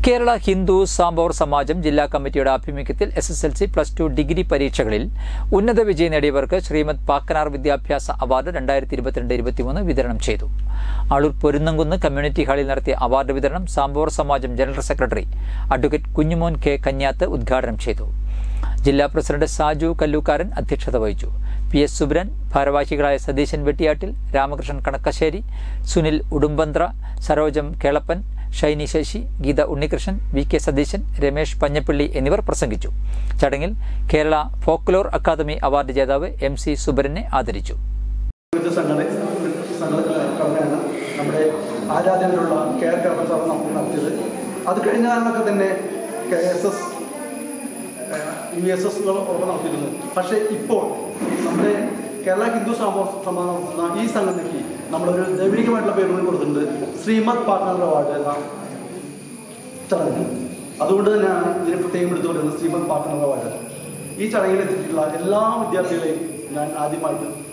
കേരള ഹിന്ദു സാംബോർ സമാജം ജില്ലാ കമ്മിറ്റിയുടെ ആഭിമുഖ്യത്തിൽ S S L C plus two degree പരീക്ഷകളിൽ ഉന്നത വിജയം നേടിയവർക്ക് ശ്രീമദ് പാക്കനാർ വിദ്യാഭ്യാസ അവാർഡ് രണ്ടായിരത്തി ഇരുപത്തിരണ്ട് ഇരുപത്തിമൂന്ന് വിതരണം ചെയ്തു ആളൂർ പൊരുന്നംകുന്ന് കമ്മ്യൂണിറ്റി ഹാളിൽ നടത്തിയ അവാർഡ് വിതരണം സാംബോർ സമാജം general secretary advocate Kunjumon K Kanyath ഉദ്ഘാടനം ചെയ്തു ജില്ലാ പ്രസിഡന്റ് സാജു കല്ലൂക്കാരൻ അധ്യക്ഷത വഹിച്ചു പി എസ് സുബ്രൻ ഭാരവാഹികളായ സതീശൻ വെട്ടിയാട്ടിൽ രാമകൃഷ്ണൻ കണക്കശ്ശേരി സുനിൽ ഉടുമ്പന്ത്ര സരോജം കേളപ്പൻ ഷൈനി ശശി ഗീത ഉണ്ണികൃഷ്ണൻ വി കെ സതീശൻ രമേശ് പഞ്ഞപ്പള്ളി എന്നിവർ പ്രസംഗിച്ചു ചടങ്ങിൽ കേരള ഫോക്ലോർ അക്കാദമി അവാർഡ് ജേതാവ് എം സി സുബരനെ ആദരിച്ചു വിവിധ സംഘടന സംഘടനയാണ് നമ്മുടെ ആരാധനയിലുള്ള കെ ആർ കർമ്മ സാർ നമുക്ക് നടത്തിയത് അത് കഴിഞ്ഞ കാലത്തൊക്കെ തന്നെ K S S U S S ഒക്കെ നടത്തിയിരുന്നു പക്ഷേ ഇപ്പോൾ നമ്മുടെ കേരള ഹിന്ദു സമൂഹ സമാജം നടത്തുന്ന ഈ സംഘടനയ്ക്ക് നമ്മളൊരു ദൈവികമായിട്ടുള്ള പേര് കൂടി കൊടുത്തിട്ടുണ്ട് ശ്രീമദ് പാർട്ട്ണർ അവാർഡ് എന്ന ചടങ്ങ് അതുകൊണ്ട് തന്നെയാണ് ഇതിന് പ്രത്യേകം എടുത്തുകൊണ്ടിരുന്നത് ശ്രീമദ് പാർട്ട്ണർ അവാർഡ് ഈ ചടങ്ങിൽ എത്തിയിട്ടുള്ള എല്ലാ വിദ്യാർത്ഥികളെയും ഞാൻ ആദ്യമായിട്ട്